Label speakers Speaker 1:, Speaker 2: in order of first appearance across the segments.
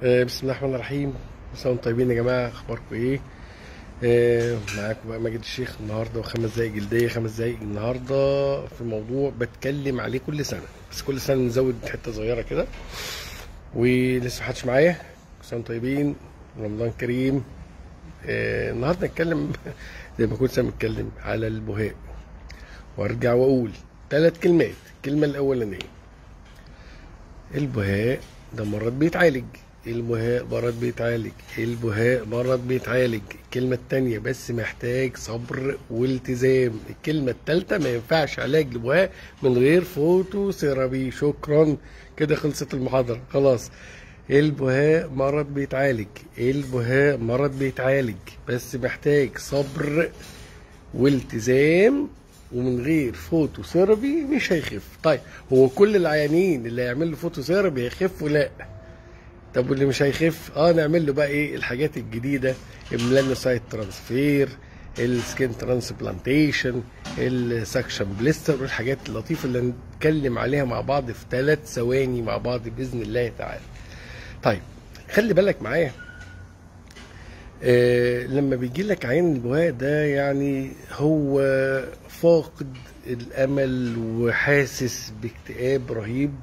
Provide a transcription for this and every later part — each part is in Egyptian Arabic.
Speaker 1: آه، بسم الله الرحمن الرحيم مساء وانتم طيبين يا جماعه اخباركم ايه آه، معاكم بقى ماجد الشيخ النهارده وخمس دقايق جلديه خمس دقايق النهارده في موضوع بتكلم عليه كل سنه بس كل سنه نزود حته صغيره كده ولسه محدش معايا كل سنه وانتم طيبين رمضان كريم آه، النهارده نتكلم زي ما كنت سامع بتكلم على البهاء وارجع واقول ثلاث كلمات الكلمه الاولانيه البهاء ده مرض بيتعالج البهاء مرض بيتعالج البهاء مرض بيتعالج الكلمة التانية بس محتاج صبر والتزام الكلمة التالتة ما ينفعش علاج البهاء من غير فوتو ثيرابي شكرا كده خلصت المحاضرة خلاص البهاء مرض بيتعالج البهاء مرض بيتعالج بس محتاج صبر والتزام ومن غير فوتو ثيرابي مش هيخف طيب هو كل العيانين اللي هيعمل له فوتو ثيرابي هيخفوا لا طب واللي مش هيخف اه نعمل له بقى ايه الحاجات الجديده الميلانوسايت ترانسفير السكين ترانسبلانتيشن السكشن بليستر والحاجات اللطيفه اللي نتكلم عليها مع بعض في ثلاث ثواني مع بعض باذن الله تعالى طيب خلي بالك معايا آه لما بيجي لك عين البهاء ده يعني هو فاقد الامل وحاسس باكتئاب رهيب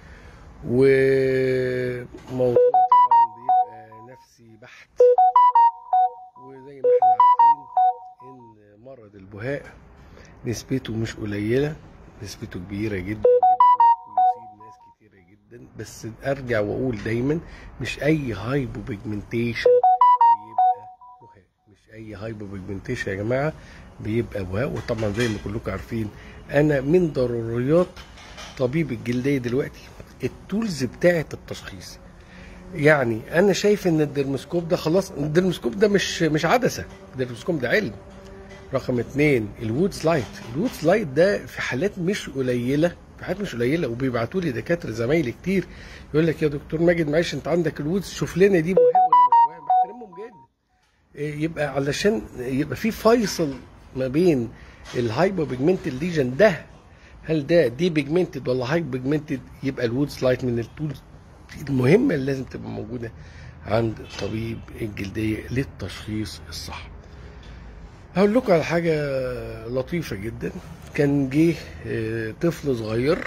Speaker 1: وموضوع طبعا بيبقى نفسي بحت وزي ما احنا عارفين ان مرض البهاء نسبته مش قليله نسبته كبيره جدا جدا ويصيب ناس كتيره جدا بس ارجع واقول دايما مش اي هايبو بيجمنتيشن بيبقى بهاء مش اي هايبو بيجمنتيشن يا جماعه بيبقى بهاء وطبعا زي ما كلكم عارفين انا من ضروريات طبيب الجلديه دلوقتي التولز بتاعه التشخيص يعني انا شايف ان الدرمسكوب ده خلاص الدرمسكوب ده مش مش عدسه الدرمسكوب ده علم رقم اتنين الوودز لايت الوودز لايت ده في حالات مش قليله في حالات مش قليله وبيبعتوا لي دكاتره زمايلي كتير يقول لك يا دكتور ماجد معلش انت عندك الوودز شوف لنا دي بهاء ولا مش بهاء بحترمهم جدا إيه، يبقى علشان يبقى في فيصل ما بين الهايبو بيجمنتد ليجن ده هل ده دي بيجمنتد ولا هاي بيجمنتد يبقى الوودز لايت من التولز المهمه اللي لازم تبقى موجوده عند طبيب الجلديه للتشخيص الصح هقول لكم على حاجه لطيفه جدا كان جه آه، طفل صغير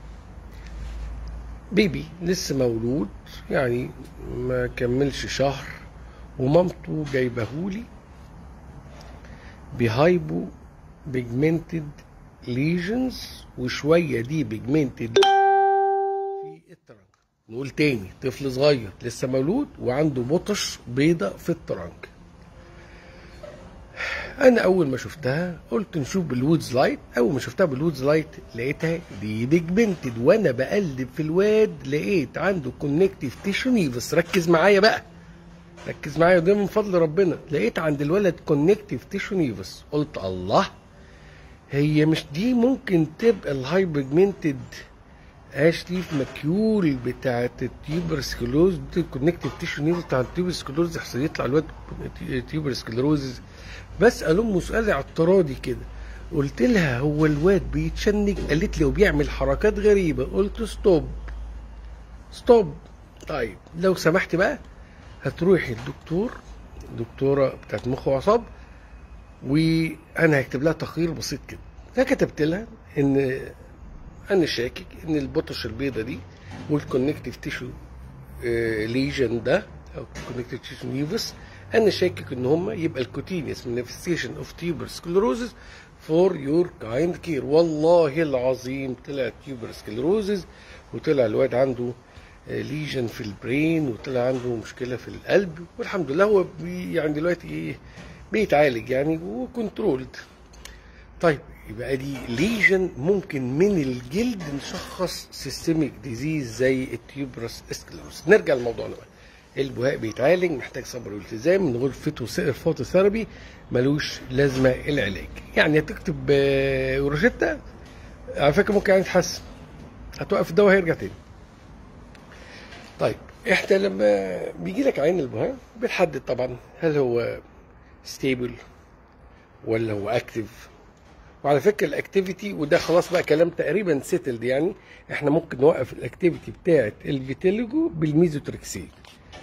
Speaker 1: بيبي لسه مولود يعني ما كملش شهر ومامته جايبهولي بهايبو بيجمنتد ليجنز وشويه دي بيجمنتد في الترنك نقول تاني طفل صغير لسه مولود وعنده بطش بيضة في الترنك انا اول ما شفتها قلت نشوف بالوودز لايت اول ما شفتها بالوودز لايت لقيتها دي بيجمنتد وانا بقلب في الواد لقيت عنده كونكتيف تيشو نيفس ركز معايا بقى ركز معايا وده من فضل ربنا لقيت عند الولد كونكتيف تيشو نيفس قلت الله هي مش دي ممكن تبقى الهاي بيجمنتد اش ليف ماكيول بتاعت التيوبر سكلوز دي الكونكتيف تيشو نيفس بتاع التيوبر سكلوز يحصل يطلع الواد تيوبر سكلروزز بسال امه سؤال اعتراضي كده قلت لها هو الواد بيتشنج قالت لي وبيعمل حركات غريبه قلت ستوب ستوب طيب لو سمحت بقى هتروحي الدكتور دكتوره بتاعت مخ واعصاب وانا هكتب لها تقرير بسيط كده فكتبت لها ان انا شاكك ان البطش البيضه دي والكونكتيف تيشو ليجن ده او كونكتيف تيشو نيفس انا شاكك ان هم يبقى الكوتينيوس مانيفستيشن اوف تيوبر سكلروزز فور يور كايند كير والله العظيم طلع تيوبر سكلروزز وطلع الواد عنده ليجن في البرين وطلع عنده مشكله في القلب والحمد لله هو بي يعني دلوقتي ايه بيتعالج يعني وكنترولد طيب يبقى دي ليجن ممكن من الجلد نشخص سيستميك ديزيز زي التيوبرس اسكلروس نرجع لموضوعنا بقى البهاء بيتعالج محتاج صبر والتزام من غير فيتو فوتوثيرابي ملوش لازمه العلاج يعني هتكتب آه، روشته على فكره ممكن يعني يتحسن هتوقف الدواء هيرجع تاني طيب احنا لما بيجي لك عين البهاء بنحدد طبعا هل هو ستيبل ولا هو اكتف وعلى فكره الاكتيفيتي وده خلاص بقى كلام تقريبا سيتلد يعني احنا ممكن نوقف الاكتيفيتي بتاعه الفيتيليجو بالميزوتريكسين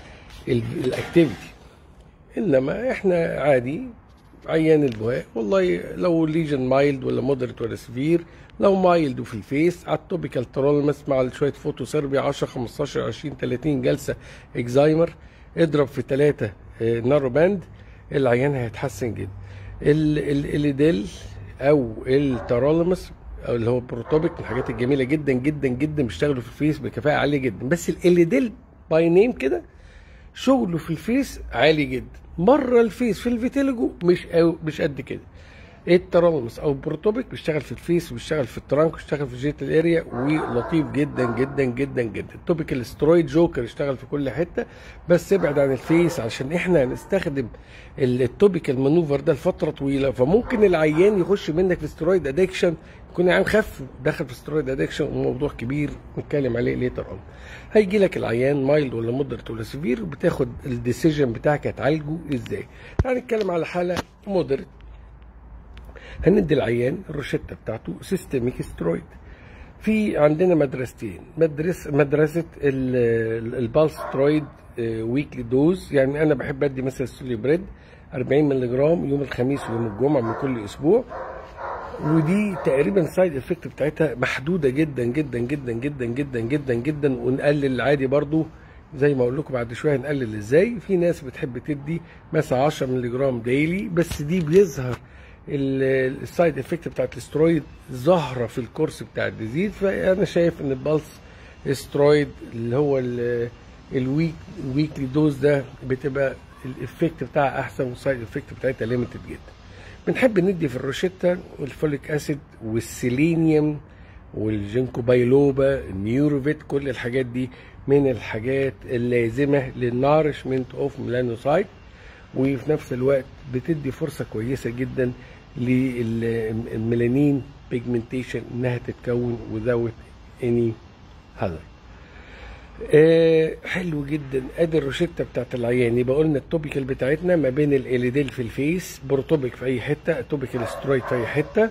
Speaker 1: الاكتيفيتي انما احنا عادي عيان البهاء والله لو ليجن مايلد ولا مودريت ولا سفير لو مايلد وفي الفيس على التوبيكال ترولمس مع شويه فوتو سيربي 10 15 20 30 جلسه اكزايمر اضرب في 3 نارو باند العيان هيتحسن جدا الليدل او الترولمس او اللي هو بروتوبيك من الحاجات الجميله جدا جدا جدا بيشتغلوا في الفيس بكفاءه عاليه جدا بس الليدل باي نيم كده شغله في الفيس عالي جدا مره الفيس في الفيتيلجو مش أو مش قد كده الترولمس او البروتوبيك بيشتغل في الفيس وبيشتغل في الترانك وبيشتغل في الجيتال اريا ولطيف جدا جدا جدا جدا التوبيكال سترويد جوكر يشتغل في كل حته بس ابعد عن الفيس عشان احنا هنستخدم التوبيكال مانوفر ده لفتره طويله فممكن العيان يخش منك في سترويد ادكشن يكون عيان خف دخل في سترويد ادكشن وموضوع كبير نتكلم عليه ليتر اون هيجي لك العيان مايلد ولا مودريت ولا سيفير بتاخد الديسيجن بتاعك هتعالجه ازاي تعال نتكلم على حاله مودريت هندي العيان الروشته بتاعته سيستميك سترويد في عندنا مدرستين مدرسه مدرسه البالس سترويد ويكلي دوز يعني انا بحب ادي مثلا سولي بريد 40 مللي جرام يوم الخميس ويوم الجمعه من كل اسبوع ودي تقريبا سايد افكت بتاعتها محدوده جدا جدا جدا جدا جدا جدا جدا ونقلل العادي برضو زي ما اقول لكم بعد شويه هنقلل ازاي في ناس بتحب تدي مثلا 10 مللي جرام ديلي بس دي بيظهر السايد افكت بتاعت الاسترويد ظاهره في الكورس بتاع الديزيز فانا شايف ان البلس استرويد اللي هو الويك ويكلي دوز ده بتبقى الافكت بتاعها احسن والسايد افكت بتاعتها ليميتد جدا بنحب ندي في الروشيتا والفوليك اسيد والسيلينيوم والجينكو بايلوبا النيوروفيت كل الحاجات دي من الحاجات اللازمه للنارشمنت اوف ميلانوسايت وفي نفس الوقت بتدي فرصه كويسه جدا للميلانين بيجمنتيشن انها تتكون without any هذا آه حلو جدا ادي الروشته بتاعت العيان يبقى قلنا التوبيكال بتاعتنا ما بين الاليديل في الفيس بروتوبيك في اي حته توبيكال سترويد في اي حته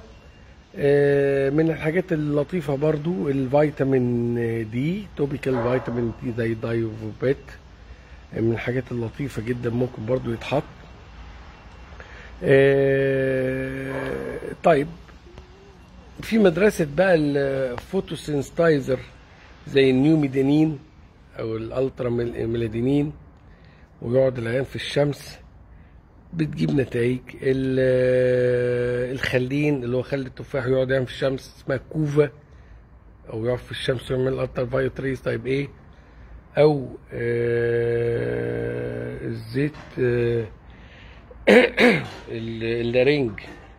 Speaker 1: آه من الحاجات اللطيفه برضو الفيتامين دي توبيكال فيتامين دي زي دايوفوبيت من الحاجات اللطيفه جدا ممكن برضو يتحط آه طيب في مدرسة بقى الفوتوسينستايزر زي النيو ميدانين او الالترا ميلادينين ويقعد العيان في الشمس بتجيب نتائج الخلين اللي هو خل التفاح يقعد يعمل في الشمس اسمها كوفا او يقعد في الشمس ويعمل الالترا فايوت ريز طيب ايه او آه الزيت آه اللارينج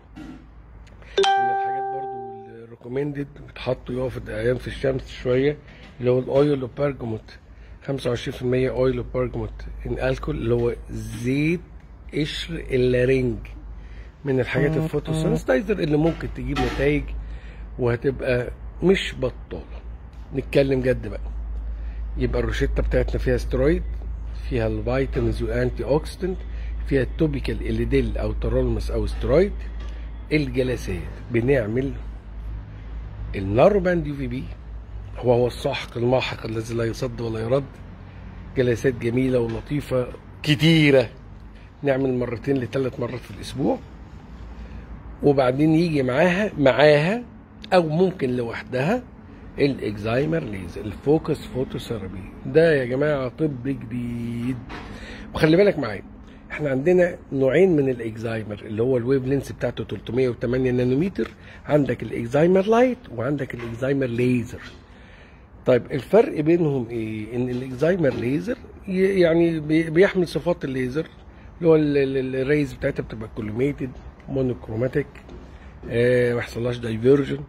Speaker 1: من الحاجات برضو الريكومندد بتحطوا يقف ايام في الشمس شويه اللي هو الاويل وبرجموت 25% اويل وبرجموت ان الكول اللي هو زيت قشر اللارينج من الحاجات الفوتوسنسيتايزر اللي ممكن تجيب نتائج وهتبقى مش بطاله نتكلم جد بقى يبقى الروشته بتاعتنا فيها سترويد فيها الفيتامينز والانتي اوكسيدنت فيها التوبيكال اليديل او ترولمس او سترويد الجلسات بنعمل الناروباند يو في بي هو هو السحق الماحق الذي لا يصد ولا يرد جلسات جميلة ولطيفة كتيرة نعمل مرتين لثلاث مرات في الأسبوع وبعدين يجي معاها معاها أو ممكن لوحدها الاكزايمر ليزر الفوكس فوتوثيرابي ده يا جماعة طب جديد وخلي بالك معايا احنا عندنا نوعين من الاكزايمر اللي هو الويف لينس بتاعته 308 نانومتر عندك الاكزايمر لايت وعندك الاكزايمر ليزر طيب الفرق بينهم ايه ان الاكزايمر ليزر يعني بيحمل صفات الليزر اللي هو الريز بتاعتها بتبقى كولوميتد مونوكروماتيك آه ما يحصلهاش دايفيرجن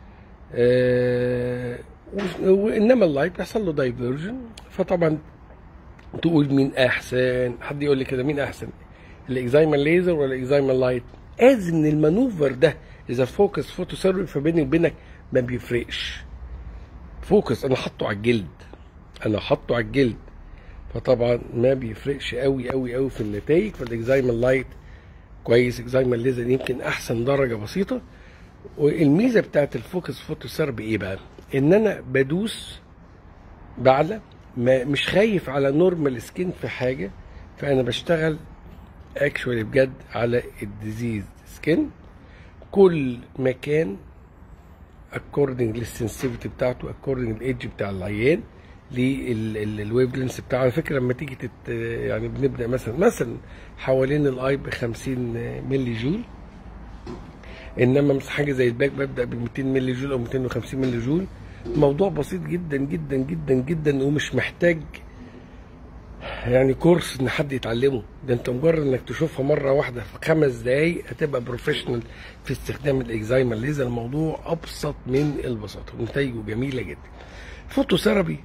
Speaker 1: آه وانما اللايت بيحصل له دايفيرجن فطبعا تقول مين احسن حد يقول لي كده مين احسن الاكزايمر ليزر ولا الاكزايمر لايت از ان المانوفر ده اذا فوكس فوتو سيرفي فبيني وبينك ما بيفرقش فوكس انا حاطه على الجلد انا حاطه على الجلد فطبعا ما بيفرقش قوي قوي قوي في النتائج فالاكزايمر لايت كويس اكزايمر ليزر يمكن احسن درجه بسيطه والميزه بتاعت الفوكس فوتو سيرفي ايه بقى ان انا بدوس بعلى ما مش خايف على نورمال سكين في حاجه فانا بشتغل اكشولي بجد على الديزيز سكين كل مكان اكوردنج للسنسيفيتي بتاعته اكوردنج للايدج بتاع العيان للويف لينس بتاعه على فكره لما تيجي تت يعني بنبدا مثلا مثلا حوالين الاي ب 50 ملي جول انما مثلا حاجه زي الباك ببدا ب 200 ملي جول او 250 ملي جول موضوع بسيط جدا جدا جدا جدا ومش محتاج يعني كورس ان حد يتعلمه ده انت مجرد انك تشوفها مره واحده في خمس دقايق هتبقى بروفيشنال في استخدام الاكزايما ليزر الموضوع ابسط من البساطه ونتائجه جميله جدا فوتوثيرابي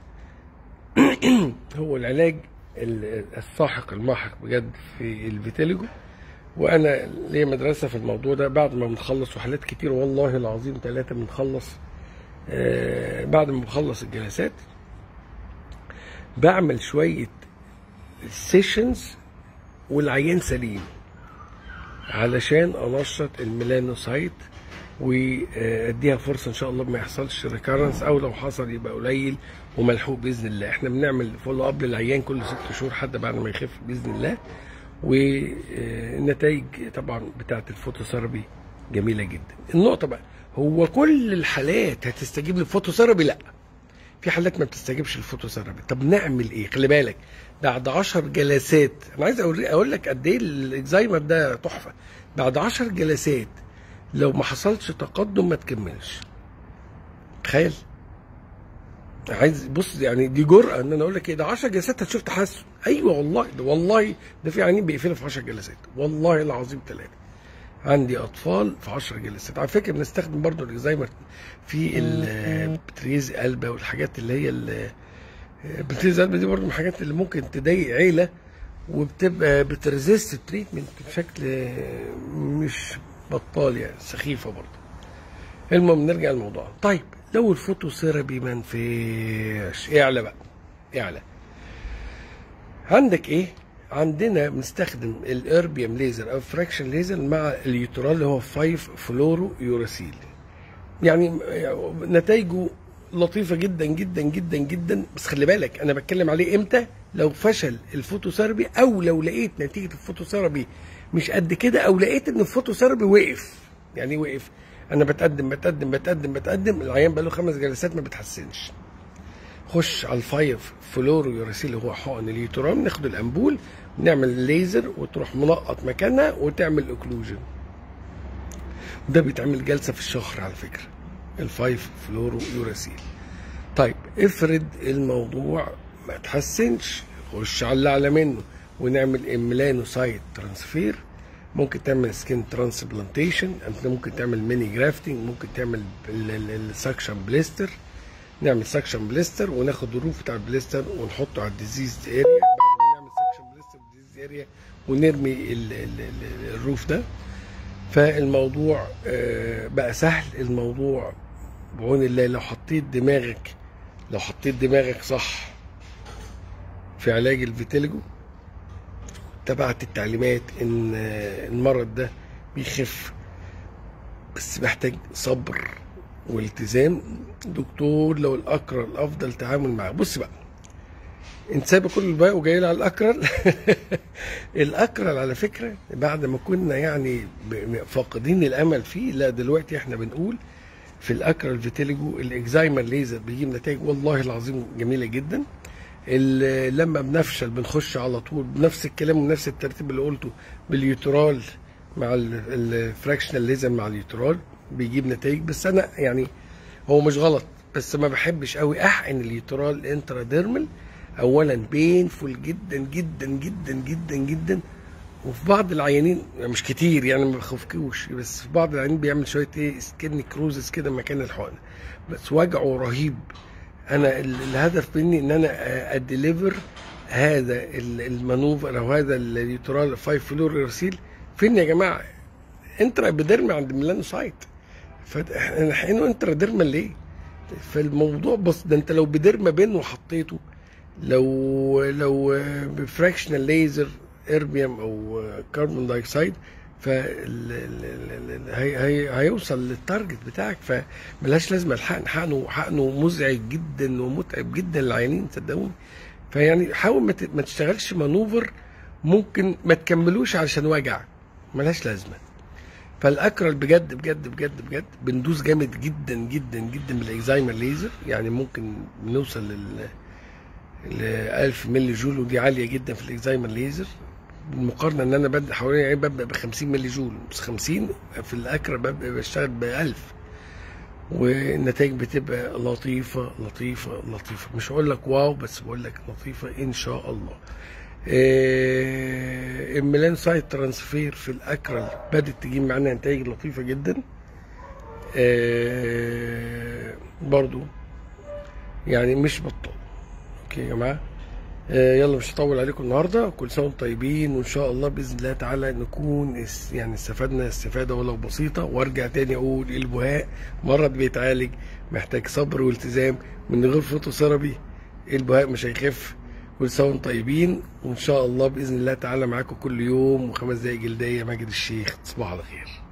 Speaker 1: هو العلاج الساحق الماحق بجد في الفيتيليجو وانا ليا مدرسه في الموضوع ده بعد ما بنخلص وحالات كتير والله العظيم ثلاثه بنخلص آه بعد ما بخلص الجلسات بعمل شويه سيشنز والعيان سليم علشان انشط الميلانوسايت واديها فرصه ان شاء الله ما يحصلش ريكارنس او لو حصل يبقى قليل وملحوق باذن الله احنا بنعمل فولو اب للعيان كل ست شهور حتى بعد ما يخف باذن الله والنتائج طبعا بتاعه الفوتوثيرابي جميله جدا النقطه بقى هو كل الحالات هتستجيب للفوتوثيرابي لا في حالات ما بتستجيبش للفوتوثيرابي طب نعمل ايه خلي بالك بعد 10 جلسات انا عايز اقول لك قد ايه الاكزايمر ده تحفه بعد 10 جلسات لو ما حصلش تقدم ما تكملش تخيل عايز بص يعني دي جرأة ان انا اقول لك ايه ده 10 جلسات هتشوف تحسن ايوه والله ده والله ده في عيانين بيقفلوا في 10 جلسات والله العظيم ثلاثه عندي اطفال في 10 جلسات على فكره بنستخدم برضو الاكزايمر في البتريز قلبه والحاجات اللي هي البتريز قلبه دي برضو من الحاجات اللي ممكن تضايق عيله وبتبقى بتريزيست التريتمنت بشكل مش بطال يعني سخيفه برضه المهم نرجع للموضوع طيب لو الفوتوثيرابي ما نفعش اعلى بقى اعلى عندك ايه عندنا بنستخدم الاربيوم ليزر او فراكشن ليزر مع اليوترال اللي هو 5 فلورو يوراسيل يعني نتائجه لطيفه جدا جدا جدا جدا بس خلي بالك انا بتكلم عليه امتى لو فشل الفوتوثيرابي او لو لقيت نتيجه الفوتوثيرابي مش قد كده او لقيت ان الفوتوثيرابي وقف يعني وقف انا بتقدم بتقدم بتقدم بتقدم العيان بقى له خمس جلسات ما بتحسنش خش على الفايف فلورو يوراسيل اللي هو حقن اليوترام ناخد الامبول ونعمل ليزر وتروح منقط مكانها وتعمل اوكلوجن وده بيتعمل جلسه في الشهر على فكره الفايف فلورو يوراسيل طيب افرض الموضوع ما تحسنش خش على اللي اعلى منه ونعمل املانوسايت ترانسفير ممكن تعمل سكين ترانسبلانتيشن انت ممكن تعمل ميني جرافتنج ممكن تعمل السكشن بليستر نعمل سكشن بليستر وناخد الروف بتاع البليستر ونحطه على الديزيز اريا بعد ما نعمل سكشن بليستر ديزيز اريا ونرمي ال ال ال الروف ده فالموضوع بقى سهل الموضوع بعون الله لو حطيت دماغك لو حطيت دماغك صح في علاج الفيتيلجو تبعت التعليمات ان المرض ده بيخف بس محتاج صبر والتزام دكتور لو الاكرر الافضل تعامل معاه بص بقى انت سايب كل الباقي وجاي على الاكرر الاكرر على فكره بعد ما كنا يعني فاقدين الامل فيه لا دلوقتي احنا بنقول في الاكرر الفيتيليجو الاكزايمر ليزر بيجيب نتائج والله العظيم جميله جدا لما بنفشل بنخش على طول بنفس الكلام ونفس الترتيب اللي قلته باليوترال مع الفراكشنال ليزر مع اليوترال بيجيب نتائج بس انا يعني هو مش غلط بس ما بحبش قوي احقن اليوترال انتراديرمال اولا بينفول جدا جدا جدا جدا جدا وفي بعض العيانين مش كتير يعني ما بخوفكوش بس في بعض العيانين بيعمل شويه ايه سكين كروزز كده مكان الحقن بس وجعه رهيب انا الهدف مني ان انا اديليفر هذا المانوفر او هذا اليوترال 5 فلور رسيل فين يا جماعه انترا ابيديرمي عند ميلانوسايت فاحنا حقنه انترا ديرما ليه؟ فالموضوع بس ده انت لو بديرما بين وحطيته لو لو بفراكشنال ليزر اربيوم او كربون دايوكسيد ف ال- ال- ال- ال- هي هي هيوصل للتارجت بتاعك فملهاش لازمه الحقن حقنه حقنه مزعج جدا ومتعب جدا للعيانين صدقوني فيعني حاول ما ت- ما تشتغلش مانوفر ممكن ما تكملوش علشان وجع ملهاش لازمه فالاكرل بجد بجد بجد بجد بندوس جامد جدا جدا جدا بالاكزايمر ليزر يعني ممكن نوصل لل ل 1000 ملي جول ودي عاليه جدا في الاكزايمر ليزر بالمقارنه ان انا ببدا حوالي يعني ببدا ب 50 ملي جول بس 50 في الاكرة ببقى بشتغل ب 1000 والنتائج بتبقى لطيفه لطيفه لطيفه مش هقول لك واو بس بقول لك لطيفه ان شاء الله إيه الميلان سايت ترانسفير في الاكرل بدات تجيب معانا نتائج لطيفه جدا إيه برضو يعني مش بطال اوكي يا جماعه آه، يلا مش هطول عليكم النهارده كل سنه وانتم طيبين وان شاء الله باذن الله تعالى نكون اس- يعني استفدنا استفاده ولو بسيطه وارجع تاني اقول البهاء مرض بيتعالج محتاج صبر والتزام من غير فوتوثيرابي البهاء مش هيخف كل سنه وانتم طيبين وان شاء الله باذن الله تعالى معاكم كل يوم وخمس دقايق جلديه ماجد الشيخ تصبحوا على خير